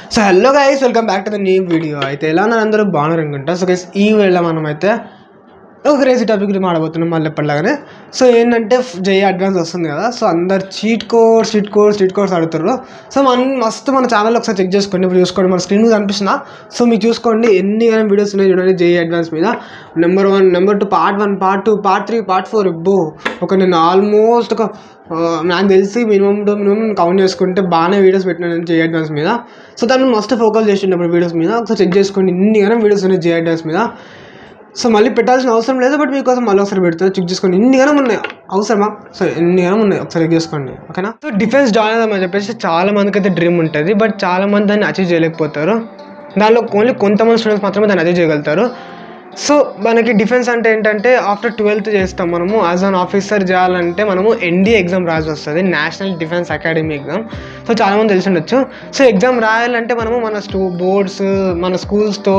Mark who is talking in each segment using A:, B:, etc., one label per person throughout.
A: So hello guys welcome back to the new video అయితే ఎలా ఉన్నారు అందరూ బాగున్నారు అనుకుంటా సో గైస్ ఈ వేళ మనం అయితే ఒక క్రేజీ టాపిక్ గురించి మాడబోతున్నాం మళ్ళీ ఎప్పటిలాగానే సో ఏంటంటే జే అడ్వాన్స్ వస్తుంది కదా సో అందరు cheat codes cheat codes cheat codes అడుగుతారు సో మన మస్తు మన ఛానల్ ఒకసారి చెక్ చేసుకోండి ఇప్పుడు చూసుకోండి మన స్క్రీన్ మీద కనిపిస్తున్నా సో మీకు చూసుకోండి ఎన్ని వీడియోస్ ఉన్నాయి చూడండి జే అడ్వాన్స్ మీద number one number two part one part two part three part four ఇబ్బో ఒక నేను ఆల్మోస్ట్ ఒక ఆ, నాకు తెలిసి మినిమం టు మినిమం కౌంట్ చేసుకుంటే బాగానే వీడియోస్ పెట్టినాను నేను జే అడ్వాన్స్ మీద సో దాన్ని మస్తు ఫోకస్ చేసిండప్పుడు వీడియోస్ మీద ఒకసారి చెక్ చేసుకోండి ఇన్ని కానీ వీడియోస్ ఉన్నాయి జే అడ్వాన్స్ మీద సో మళ్ళీ పెట్టాల్సిన అవసరం లేదు బట్ మీకోసం మళ్ళీ ఒకసారి పెడతాను చెక్ చేసుకోండి ఇన్ని గానం ఉన్నాయి అవసరమా సో ఎన్ని గానం ఉన్నాయి ఒకసారి చెక్ చేసుకోండి ఓకేనా సో డిఫెన్స్ జాయిన్ అవుదామని చెప్పేసి చాలా మందికి అయితే డ్రీమ్ ఉంటుంది బట్ చాలా మంది దాన్ని అచీవ్ చేయలేకపోతారు దానిలో ఓన్లీ కొంతమంది స్టూడెంట్స్ మాత్రమే దాన్ని అచీవ్ చేయగలుగుతారు సో మనకి డిఫెన్స్ అంటే ఏంటంటే ఆఫ్టర్ ట్వెల్త్ చేస్తాం మనము యాజ్ అన్ ఆఫీసర్ చేయాలంటే మనము ఎన్డీ ఎగ్జామ్ రాసి వస్తుంది national defence academy exam so చాలామంది తెలిసి ఉండొచ్చు సో ఎగ్జామ్ రాయాలంటే మనము మన స్టూ బోర్డ్స్ మన స్కూల్స్తో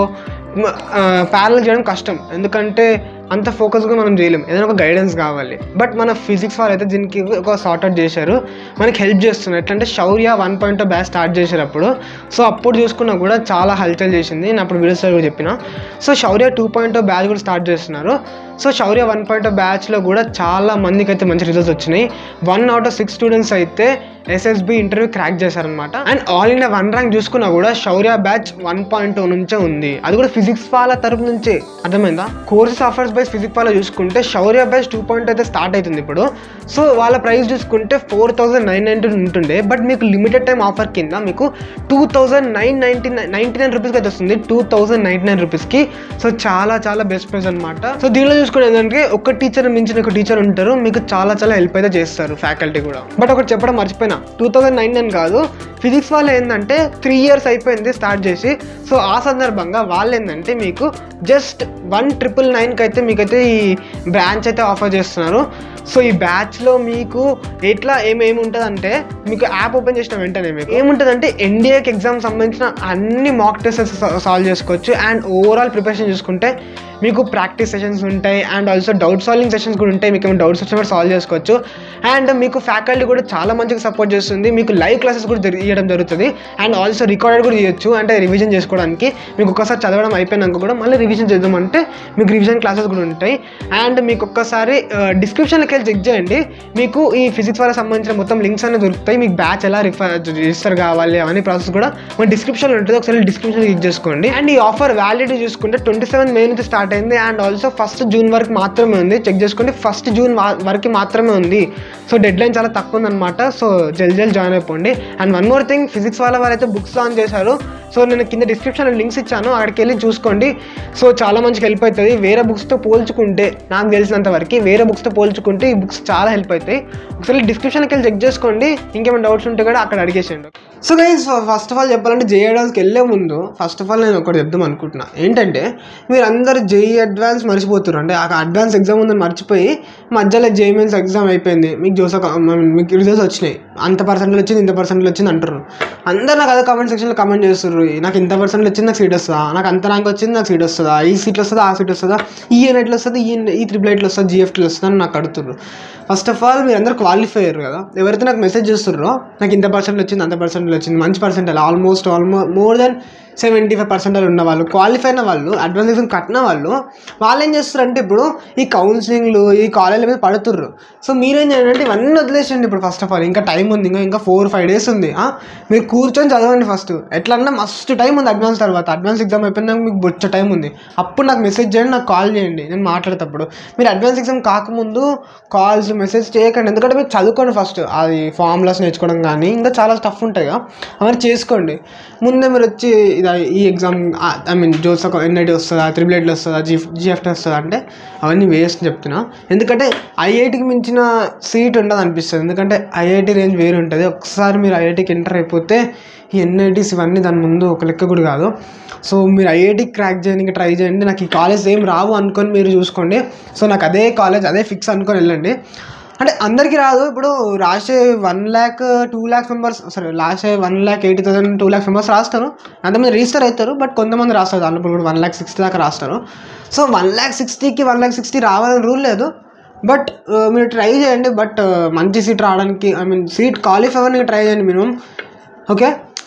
A: ప్యారల్ చేయడం కష్టం ఎందుకంటే అంత ఫోకస్గా మనం చేయలేం ఏదైనా ఒక గైడెన్స్ కావాలి బట్ మన ఫిజిక్స్ వాళ్ళు అయితే దీనికి ఒక సార్ట్ అవుట్ చేశారు మనకి హెల్ప్ చేస్తున్నారు ఎట్లా అంటే Shaurya one point batch start చేశారు అప్పుడు సో అప్పుడు చూసుకున్నా కూడా చాలా హల్చల్ చేసింది నేను అప్పుడు వీడియోస్ కూడా చెప్పిన so Shaurya two point batch కూడా స్టార్ట్ చేస్తున్నారు సో శౌర్య వన్ పాయింట్ బ్యాచ్లో కూడా చాలా మందికి అయితే మంచి రిజల్ట్స్ వచ్చినాయి one out of six students అయితే ఎస్ఎస్బి ఇంటర్వ్యూ క్రాక్ చేశారనమాట and all India one rank చూసుకున్నా కూడా శౌర్య బ్యాచ్ వన్ పాయింట్ నుంచే ఉంది అది కూడా ఫిజిక్స్ వాళ్ళ తరపు నుంచే అర్థమైందా కోర్సెస్ ఆఫర్స్ బై ఫిజిక్స్ వాళ్ళ చూసుకుంటే శౌర్య బ్యాచ్ టూ పాయింట్ అయితే స్టార్ట్ అవుతుంది ఇప్పుడు సో వాళ్ళ ప్రైస్ చూసుకుంటే ఫోర్ థౌసండ్ నైన్ నైన్టీ ఉంటుండే బట్ మీకు లిమిటెడ్ టైం ఆఫర్ కింద మీకు two thousand nine ninety nine ninety nine రూపీస్కి అయితే వస్తుంది టూ థౌసండ్ నైన్టీ నైన్ రూపీస్కి సో చాలా చాలా బెస్ట్ ప్రైస్ అనమాట సో దీనిలో చూసుకుంటే ఏంటంటే ఒక టీచర్ మించిన ఒక టీచర్ ఉంటారు మీకు చాలా చాలా హెల్ప్ అయితే చేస్తారు ఫ్యాకల్టీ కూడా బట్ ఒకటి చెప్పడం మర్చిపోయినా టూ థౌసండ్ నైన్ నైన్ కాదు ఫిజిక్స్ వాళ్ళు ఏంటంటే త్రీ ఇయర్స్ అయిపోయింది స్టార్ట్ చేసి సో ఆ సందర్భంగా వాళ్ళు ఏంటంటే మీకు జస్ట్ వన్ ట్రిపుల్ నైన్కి అయితే మీకైతే ఈ బ్రాంచ్ అయితే ఆఫర్ చేస్తున్నారు సో ఈ బ్యాచ్లో మీకు ఎట్లా ఏమేమి ఉంటుందంటే మీకు యాప్ ఓపెన్ చేసిన వెంటనే మీకు ఏముంటుందంటే ఎన్డీఏకి ఎగ్జామ్ సంబంధించిన అన్ని మాక్ టెస్ట్ సాల్వ్ చేసుకోవచ్చు అండ్ ఓవరాల్ ప్రిపరేషన్ చూసుకుంటే మీకు ప్రాక్టీస్ సెషన్స్ ఉంటాయి and also doubt solving sessions కూడా ఉంటాయి మీకు ఏమైనా డౌట్స్ వచ్చినా సాల్వ్ చేసుకోవచ్చు అండ్ మీకు ఫ్యాకల్టీ కూడా చాలా మంచిగా సపోర్ట్ చేస్తుంది మీకు లైవ్ క్లాసెస్ కూడా జరి- ఇవ్వడం జరుగుతుంది అండ్ ఆల్సో రికార్డెడ్ కూడా చేయొచ్చు అంటే రివిజన్ చేసుకోవడానికి మీకు ఒక్కసారి చదవడం అయిపోయినాక కూడా మళ్ళీ రివిజన్ చేద్దామంటే మీకు రివిజన్ క్లాసెస్ కూడా ఉంటాయి అండ్ మీకు ఒక్కసారి డిస్క్రిప్షన్లోకి వెళ్ళి చెక్ చేయండి మీకు ఈ ఫిజిక్స్ వాళ్ళకి సంబంధించిన మొత్తం లింక్స్ అనేవి దొరుకుతాయి మీకు బ్యాచ్ ఎలా రిఫర్ రిజిస్టర్ కావాలి అవన్నీ ప్రాసెస్ కూడా మన డిస్క్రిప్షన్లో ఉంటుంది ఒకసారి డిస్క్రిప్షన్ క్లిక్ చేసుకోండి అండ్ ఈ ఆఫర్ వ్యాలిడిటీ చూసుకుంటే ట్వంటీ సెవెన్ మే నుంచి స్టార్ట్ అయింది అండ్ ఆల్సో ఫస్ట్ జూన్ వరకు మాత్రమే ఉంది చెక్ చేసుకోండి ఫస్ట్ జూన్ వరకు మాత్రమే ఉంది సో డెడ్ లైన్ చాలా తక్కువ ఉందన్నమాట సో జల్ జల్ జాయిన్ అయిపోండి and one more thing physics వాళ్ళ వాళ్ళైతే బుక్స్ లాంచ్ చేశారు సో నేను కింద డిస్క్రిప్షన్లో లింక్స్ ఇచ్చాను అక్కడికి వెళ్ళి చూసుకోండి సో చాలా మంచిగా హెల్ప్ అవుతుంది వేరే బుక్స్తో పోల్చుకుంటే నాకు తెలిసినంత వరకు వేరే బుక్స్తో పోల్చుకుంటే ఈ బుక్స్ చాలా హెల్ప్ అవుతాయి ఒకసారి డిస్క్రిప్షన్కి వెళ్ళి చెక్ చేసుకోండి ఇంకేమైనా డౌట్స్ ఉంటే కూడా అక్కడ అడిగేసేయండి so guys first of all చెప్పాలంటే జేఈ అడ్వాన్స్కి వెళ్ళే ముందు ఫస్ట్ ఆఫ్ ఆల్ నేను ఒకటి చెప్దాం అనుకుంటున్నా ఏంటంటే మీరు అందరు జేఈ అడ్వాన్స్ మర్చిపోతున్నారు అంటే ఆ అడ్వాన్స్ ఎగ్జామ్ ఉందని మర్చిపోయి మధ్యలో జేఈ మెయిన్స్ ఎగ్జామ్ అయిపోయింది మీకు జోసా మీకు రిజల్ట్స్ వచ్చినాయి అంత పర్సెంట్లు వచ్చింది ఇంత పర్సెంట్లు వచ్చింది అంటారు అందరు నాకు అదే కామెంట్ సెక్షన్లో కామెంట్ చేస్తున్నారు నాకు ఇంత పర్సెంట్లు వచ్చింది నాకు సీట్ వస్తుందా నాకు అంత ర్యాంక్ వచ్చింది నాకు సీట్ వస్తుందా ఈ సీట్ వస్తుందా ఆ సీట్ వస్తుందా ఈ ఎయిట్లో వస్తుంది ఈ ఈ త్రిబుల్ ఎయిట్లో వస్తుంది జిఎఫ్టీలో వస్తుంది అని నాకు అడుగుతున్నారు ఫస్ట్ ఆఫ్ ఆల్ మీరు అందరు క్వాలిఫై అయ్యారు కదా ఎవరైతే నాకు మెసేజ్ చేస్తున్నారో నాకు ఇంత పర్సెంట్ వచ్చింది అంత పర్సెంట్లు వచ్చింది మంచి percent almost almost more than seventy five percent ఉన్న వాళ్ళు క్వాలిఫై అయిన వాళ్ళు అడ్వాన్స్ ఎగ్జామ్ కట్టిన వాళ్ళు వాళ్ళు ఏం చేస్తారంటే ఇప్పుడు ఈ కౌన్సిలింగ్లు ఈ కాలేజీల మీద పడుతుర్రు సో మీరేం చేయండి అంటే ఇవన్నీ వదిలేసండి ఇప్పుడు ఫస్ట్ ఆఫ్ ఆల్ ఇంకా టైం ఉంది ఇంకా ఇంకా ఫోర్ ఫైవ్ డేస్ ఉంది ఆ? మీరు కూర్చొని చదవండి ఫస్ట్ ఎట్లా అన్నా మస్తు టైం ఉంది అడ్వాన్స్ తర్వాత అడ్వాన్స్ ఎగ్జామ్ అయిపోయినాక మీకు బొచ్చ టైం ఉంది అప్పుడు నాకు మెసేజ్ చేయండి నాకు కాల్ చేయండి నేను మాట్లాడేటప్పుడు మీరు అడ్వాన్స్ ఎగ్జామ్ కాకముందు కాల్స్ మెసేజ్ చేయకండి ఎందుకంటే మీరు చదువుకోండి ఫస్ట్ అది ఫార్ములాస్ నేర్చుకోవడం కానీ ఇంకా చాలా టఫ్ ఉంటాయి కదా అవన్నీ చేసుకోండి ముందే మీరు వచ్చి ఇది ఈ exam I mean JoSAA NIT వస్తుందా త్రిబుల్ ఎయిట్లో వస్తుందా జీ జిఎఫ్టీ వస్తుందా అంటే అవన్నీ వేస్ట్ చెప్తున్నా ఎందుకంటే ఐఐటికి మించిన సీట్ ఉండదు అనిపిస్తుంది ఎందుకంటే ఐఐటి రేంజ్ వేరు ఉంటుంది ఒకసారి మీరు ఐఐటికి ఎంటర్ అయిపోతే ఈ ఎన్ఐటీస్ ఇవన్నీ దాని ముందు ఒక లెక్క కూడా కాదు సో మీరు ఐఐటి క్రాక్ చేయడానికి ట్రై చేయండి నాకు ఈ కాలేజ్ ఏం రావు అనుకొని మీరు చూసుకోండి సో నాకు అదే కాలేజ్ అదే ఫిక్స్ అనుకొని వెళ్ళండి అంటే అందరికీ రాదు ఇప్పుడు రాసే one lakh two lakhs members సరే రాసే one lakh eighty thousand two lakhs members రాస్తారు అంతమంది రిజిస్టర్ అవుతారు బట్ కొంతమంది రాస్తారు దాంట్లో ఇప్పుడు వన్ ల్యాక్ సిక్స్టీ దాకా రాస్తారు సో వన్ ల్యాక్ సిక్స్టీకి వన్ ల్యాక్ సిక్స్టీ రావాలని రూల్ లేదు బట్ మీరు ట్రై చేయండి బట్ మంచి సీట్ రావడానికి ఐ మీన్ సీట్ క్వాలిఫై అవ్వడానికి ట్రై చేయండి మినిమం ఓకే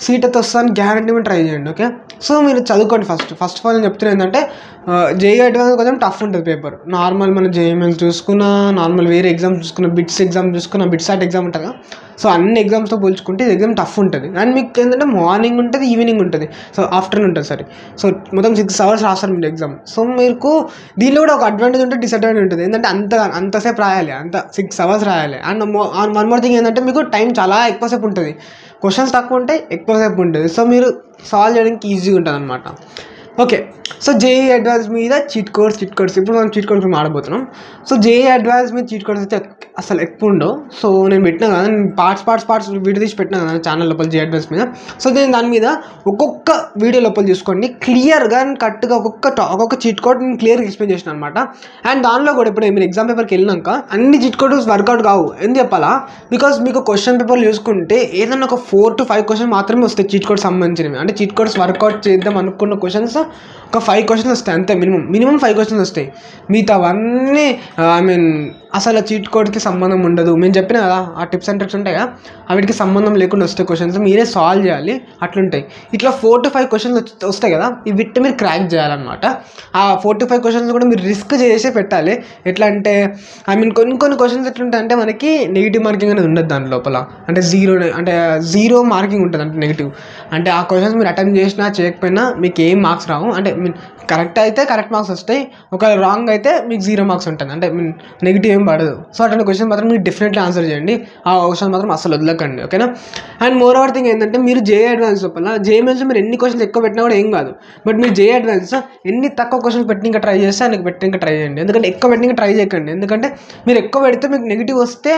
A: సీట్ అయితే వస్తుందని గ్యారంటీ మీరు ట్రై చేయండి ఓకే సో మీరు చదువుకోండి ఫస్ట్ ఫస్ట్ ఆఫ్ ఆల్ నేను చెప్తున్నా ఏంటంటే జేఈ అడ్వాన్స్ కొంచెం టఫ్ ఉంటుంది పేపర్ నార్మల్ మన జేఎంఎల్ చూసుకున్న నార్మల్ వేరే ఎగ్జామ్ చూసుకున్న బిట్స్ ఎగ్జామ్ చూసుకున్న బిట్స్ ఆర్ట్ ఎగ్జామ్ ఉంటుంది కదా సో అన్ని ఎగ్జామ్స్తో పోల్చుకుంటే ఇది ఎగ్జామ్ టఫ్ ఉంటుంది అండ్ మీకు ఏంటంటే మార్నింగ్ ఉంటుంది ఈవినింగ్ ఉంటుంది సో ఆఫ్టర్నూన్ ఉంటుంది సారీ సో మొత్తం సిక్స్ అవర్స్ రాస్తారు మీరు ఎగ్జామ్ సో మీకు దీనిలో కూడా ఒక అడ్వాంటేజ్ ఉంటుంది డిసడ్వాంటేజ్ ఉంటుంది ఏంటంటే అంత అంతసేపు రాయాలి అంత సిక్స్ అవర్స్ రాయాలి అండ్ వన్ మోర్ థింగ్ ఏంటంటే మీకు టైం చాలా ఎక్కువసేపు ఉంటుంది క్వశ్చన్స్ తక్కువ ఉంటాయి ఎక్కువసేపు ఉంటుంది సో మీరు సాల్వ్ చేయడానికి ఈజీగా ఉంటుంది అనమాట ఓకే సో జేఈ అడ్వాన్స్ మీద చీట్ కోడ్స్ చీట్ కోడ్స్ ఇప్పుడు మనం చీట్ కోడ్స్ మాడబోతున్నాం సో జేఈ అడ్వాన్స్ మీద చీట్ కోడ్స్ అయితే అసలు ఎక్కువ ఉండవు సో నేను పెట్టినా కదా నేను పార్ట్స్ పార్ట్స్ పార్ట్స్ వీడియో తీసి పెట్టినా కదా ఛానల్ లోపల జే అడ్వాన్స్ మీద సో నేను దాని మీద ఒక్కొక్క వీడియో లోపల చూసుకోండి క్లియర్గా అండ్ కరెక్ట్గా ఒక్కొక్క టా- ఒక్కొక్క చీట్ కోడ్ నేను క్లియర్గా ఎక్స్ప్లెయిన్ చేసిన అనమాట అండ్ దానిలో కూడా ఇప్పుడు మీరు ఎగ్జామ్ పేపర్కి వెళ్ళినాక అన్ని చీట్ కోడ్స్ వర్కౌట్ కావు ఎందుకు చెప్పాలా బికాస్ మీకు క్వశ్చన్ పేపర్లు చూసుకుంటే ఏదైనా ఒక ఫోర్ టు ఫైవ్ క్వశ్చన్ మాత్రమే వస్తాయి చీట్ కోడ్ సంబంధించినవి అంటే చీట్ కోడ్స్ వర్కౌట్ చేద్దాం అనుకున్న క్వశ్చన్స్ ఒక ఫైవ్ క్వశ్చన్స్ వస్తాయి అంతే మినిమం మినిమం ఫైవ్ క్వశ్చన్స్ వస్తాయి మిగతావన్నీ ఐ మీన్ అసలు చీట్ కోడ్కి సంబంధం ఉండదు మేము చెప్పిన కదా ఆ టిప్స్ అండ్ ట్రిక్స్ ఉంటాయి కదా వాటికి సంబంధం లేకుండా వస్తాయి క్వశ్చన్స్ మీరే సాల్వ్ చేయాలి అట్లుంటాయి ఇట్లా ఫోర్ టు ఫైవ్ క్వశ్చన్స్ వస్తాయి కదా ఈ విట్ మీరు క్రాక్ చేయాలన్నమాట ఆ ఫోర్ టు ఫైవ్ క్వశ్చన్స్ కూడా మీరు రిస్క్ చేసే పెట్టాలి ఎట్లా అంటే ఐ మీన్ కొన్ని కొన్ని క్వశ్చన్స్ ఎట్లుంటాయి అంటే మనకి నెగిటివ్ మార్కింగ్ అనేది ఉండదు దాని లోపల అంటే జీరో అంటే జీరో మార్కింగ్ ఉంటుంది అంటే నెగిటివ్ అంటే ఆ క్వశ్చన్స్ మీరు అటెంప్ట్ చేసినా చేయకపోయినా మీకు ఏం మార్క్స్ రావు అంటే మీన్ కరెక్ట్ అయితే కరెక్ట్ మార్క్స్ వస్తాయి ఒకవేళ రాంగ్ అయితే మీకు జీరో మార్క్స్ ఉంటుంది అంటే మీన్ నెగిటివ్ ఏం పడదు సో అటువంటి క్వశ్చన్ మాత్రం మీరు డెఫినెట్లీ ఆన్సర్ చేయండి ఆ క్వశ్చన్ మాత్రం అసలు వదలకండి ఓకేనా అండ్ మోర్ ఓవర్ థింగ్ ఏంటంటే మీరు జే అడ్వాన్స్ లోపల జే మెన్స్ మీరు ఎన్ని క్వశ్చన్స్ ఎక్కువ పెట్టినా కూడా ఏం కాదు బట్ మీరు జే అడ్వాన్స్ ఎన్ని తక్కువ క్వశ్చన్స్ పెట్టి ఇంకా ట్రై చేస్తే ఆయనకి పెట్టి ఇంకా ట్రై చేయండి ఎందుకంటే ఎక్కువ పెట్టి ఇంకా ట్రై చేయకండి ఎందుకంటే మీరు ఎక్కువ పెడితే మీకు నెగిటివ్ వస్తే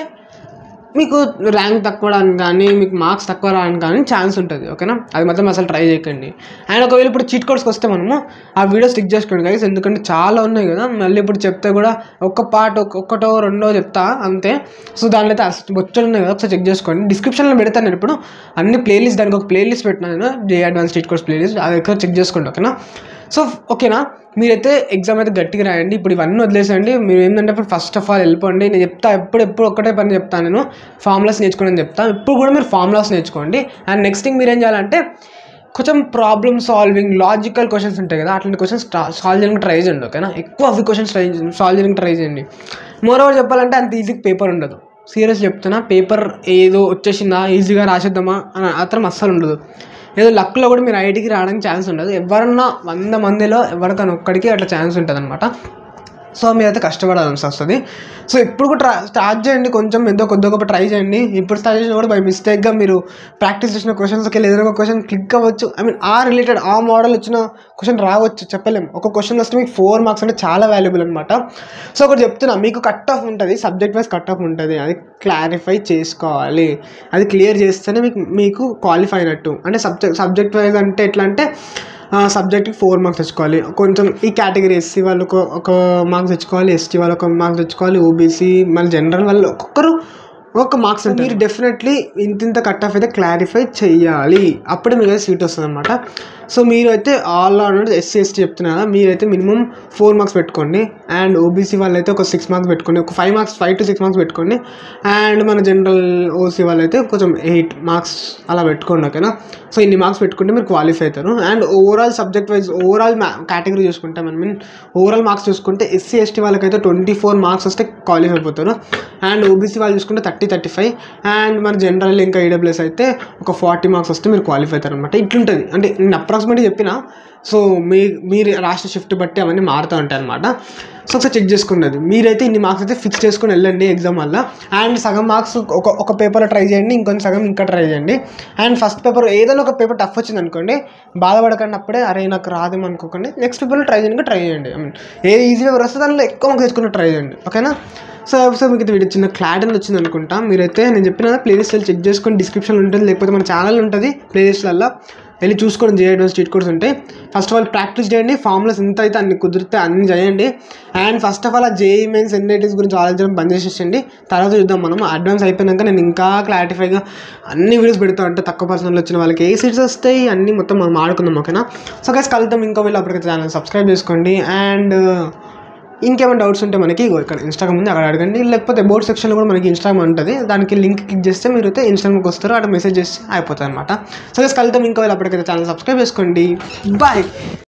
A: మీకు ర్యాంక్ తక్కువ రావడానికి కానీ మీకు మార్క్స్ తక్కువ రావడానికి కానీ ఛాన్స్ ఉంటుంది ఓకేనా అది మాత్రం అసలు ట్రై చేయకండి అండ్ ఒకవేళ ఇప్పుడు చీట్ కోడ్స్కి వస్తే మనము ఆ వీడియో స్టిక్ చేసుకోండి గైస్ ఎందుకంటే చాలా ఉన్నాయి కదా మళ్ళీ ఇప్పుడు చెప్తే కూడా ఒక్క పార్ట్ ఒక్కటో రెండో చెప్తా అంతే సో దానిలో అయితే అసలు బొచ్చలు ఉన్నాయి కదా ఒకసారి చెక్ చేసుకోండి డిస్క్రిప్షన్లో పెడతాను నేను ఇప్పుడు అన్ని ప్లేలిస్ట్ దానికి ఒక ప్లేలిస్ట్ పెట్టినా నేను JEE advance cheat codes playlist అది ఒకసారి చెక్ చేసుకోండి ఓకేనా సో ఓకేనా మీరైతే ఎగ్జామ్ అయితే గట్టిగా రాయండి ఇప్పుడు ఇవన్నీ వదిలేసండి మీరు ఏంటంటే ఇప్పుడు ఫస్ట్ ఆఫ్ ఆల్ వెళ్ళిపోండి నేను చెప్తా ఎప్పుడు ఎప్పుడు ఒక్కటే పని చెప్తాను నేను ఫార్ములాస్ నేర్చుకోండి అని చెప్తాను ఇప్పుడు కూడా మీరు ఫార్ములాస్ నేర్చుకోండి అండ్ నెక్స్ట్ థింగ్ మీరు ఏం చేయాలంటే కొంచెం ప్రాబ్లమ్ సాల్వింగ్ లాజికల్ క్వశ్చన్స్ ఉంటాయి కదా అట్లాంటి క్వశ్చన్స్ సాల్వ్ చేయడానికి ట్రై చేయండి ఓకేనా ఎక్కువ అవి క్వశ్చన్స్ ట్రై సాల్వ్ చేయడానికి ట్రై చేయండి మోర్ ఓవర్ చెప్పాలంటే అంత ఈజీ పేపర్ ఉండదు సీరియస్ చెప్తున్నా పేపర్ ఏదో వచ్చేసిందా ఈజీగా రాసేద్దామా అని మాత్రం అస్సలు ఉండదు ఏదో లక్లో కూడా మీరు ఐటీకి రావడానికి ఛాన్స్ ఉండదు ఎవరన్నా వంద మందిలో ఎవరికైనా ఒక్కడికి అట్లా ఛాన్స్ ఉంటుంది అనమాట సో మీరైతే కష్టపడాల్సి వస్తుంది సో ఇప్పుడు కూడా ట్రా స్టార్ట్ చేయండి కొంచెం ఎంతో కొద్ది గొప్ప ట్రై చేయండి ఇప్పుడు స్టార్ట్ చేసినా కూడా బై మిస్టేక్గా మీరు ప్రాక్టీస్ చేసిన క్వశ్చన్స్కి వెళ్ళి ఏదైనా ఒక క్వశ్చన్ క్లిక్ అవ్వచ్చు ఐ మీన్ ఆ రిలేటెడ్ ఆ మోడల్ వచ్చిన క్వశ్చన్ రావచ్చు చెప్పలేము ఒక క్వశ్చన్ వస్తే మీకు ఫోర్ మార్క్స్ అంటే చాలా వాల్యుబుల్ అనమాట సో ఒకటి చెప్తున్నా మీకు కట్ ఆఫ్ ఉంటుంది సబ్జెక్ట్ వైజ్ కట్ ఆఫ్ ఉంటుంది అది క్లారిఫై చేసుకోవాలి అది క్లియర్ చేస్తేనే మీకు మీకు క్వాలిఫై అయినట్టు అంటే సబ్జెక్ట్ సబ్జెక్ట్ వైజ్ అంటే ఎట్లా అంటే సబ్జెక్ట్కి ఫోర్ మార్క్స్ తెచ్చుకోవాలి కొంచెం ఈ కేటగిరీ ఎస్సీ వాళ్ళు ఒక ఒక మార్క్స్ తెచ్చుకోవాలి ఎస్టీ వాళ్ళు ఒక మార్క్స్ తెచ్చుకోవాలి ఓబీసీ మళ్ళీ జనరల్ వాళ్ళు ఒక్కొక్కరు ఒక మార్క్స్ ఉంటుంది మీరు డెఫినెట్లీ ఇంత ఇంత కట్ ఆఫ్ అయితే క్లారిఫై చేయాలి అప్పుడే మీకు సీట్ వస్తుంది అనమాట సో మీరు అయితే ఆల్ ఆల్రెడీ ఎస్సీ ఎస్టీ చెప్తున్నారు కదా మీరైతే మినిమం ఫోర్ మార్క్స్ పెట్టుకోండి అండ్ ఓబీసీ వాళ్ళు అయితే ఒక సిక్స్ మార్క్స్ పెట్టుకోండి ఒక five marks five to six marks పెట్టుకోండి అండ్ మన జనరల్ ఓసీ వాళ్ళు అయితే కొంచెం ఎయిట్ మార్క్స్ అలా పెట్టుకోండి ఓకేనా సో ఇన్ని మార్క్స్ పెట్టుకుంటే మీరు క్వాలిఫై అవుతారు and overall subject wise overall category చూసుకుంటే ఐ మీన్ ఓవరాల్ మార్క్స్ చూసుకుంటే ఎస్సీ ఎస్టీ వాళ్ళకైతే ట్వంటీ ఫోర్ మార్క్స్ వస్తే క్వాలిఫై అయిపోతారు అండ్ ఓబీసీ వాళ్ళు చూసుకుంటే థర్టీ థర్టీ ఫైవ్ అండ్ మన జనరల్ ఇంకా ఈడబ్ల్యూఎస్ అయితే ఒక ఫార్టీ మార్క్స్ వస్తే మీరు క్వాలిఫై అవుతారు అనమాట ఇట్లుంటుంది అంటే నేను అప్రాక్సిమేట్గా చెప్పిన సో మీ మీరు రాష్ట్ర షిఫ్ట్ బట్టి అవన్నీ మారుతూ ఉంటాయి అనమాట సో ఒకసారి చెక్ చేసుకున్నది మీరైతే ఇన్ని మార్క్స్ అయితే ఫిక్స్ చేసుకుని వెళ్ళండి ఎగ్జామ్ వల్ల అండ్ సగం మార్క్స్ ఒక ఒక పేపర్లో ట్రై చేయండి ఇంకొన్ని సగం ఇంకా ట్రై చేయండి అండ్ ఫస్ట్ పేపర్ ఏదైనా ఒక పేపర్ టఫ్ వచ్చింది అనుకోండి బాధపడకండి అప్పుడే అరే నాకు రాదేమో అనుకోకండి నెక్స్ట్ పేపర్లో ట్రై చేయడానికి ట్రై చేయండి I mean a easy paper వస్తే దానిలో ఎక్కువ మార్క్స్ తెచ్చుకుని ట్రై చేయండి ఓకేనా సో సో మీకు ఇది వీడియో చిన్న క్లారిటీ వచ్చింది అనుకుంటా మీరైతే నేను చెప్పిన ప్లేలిస్ట్ చెక్ చేసుకొని డిస్క్రిప్షన్ ఉంటుంది లేకపోతే మన ఛానల్ ఉంటుంది ప్లేలిస్ట్లలో వెళ్ళి చూసుకోండి చేయడం స్ట్రీట్ కోర్స్ ఉంటాయి ఫస్ట్ ఆఫ్ ఆల్ ప్రాక్టీస్ చేయండి ఫార్ములాస్ ఎంత అయితే అన్ని కుదిరితే అన్ని చేయండి అండ్ ఫస్ట్ ఆఫ్ ఆల్ ఆ జేఈ మెయిన్స్ ఎన్ఐటీస్ గురించి ఆలోచించడం బంద్ చేసేసండి తర్వాత చూద్దాం మనం అడ్వాన్స్ అయిపోయినాక నేను ఇంకా క్లారిఫైగా అన్ని వీడియోస్ పెడతా అంటే తక్కువ పర్సనల్ వచ్చిన వాళ్ళకి ఏ సీట్స్ వస్తాయి అన్నీ మొత్తం మనం ఆడుకుందాం ఓకేనా సో గైస్ కలుద్దాం ఇంకో వీళ్ళు అప్పటికైతే ఛానల్ సబ్స్క్రైబ్ చేసుకోండి అండ్ ఇంకేమైనా డౌట్స్ ఉంటే మనకి ఇగో ఇక్కడ ఇన్స్టాగ్రామ్ ఉంది అక్కడ అడగండి లేకపోతే బోర్డ్ సెక్షన్లో కూడా మనకి ఇన్స్టాగ్రామ్ ఉంటుంది దానికి లింక్ క్లిక్ చేస్తే మీరు అయితే ఇన్స్టాగ్రామ్కి వస్తారు అక్కడ మెసేజ్ చేస్తే అయిపోతుంది అనమాట సో కలుద్దాం ఇంకో అప్పటికైతే ఛానల్ సబ్స్క్రైబ్ చేసుకోండి బాయ్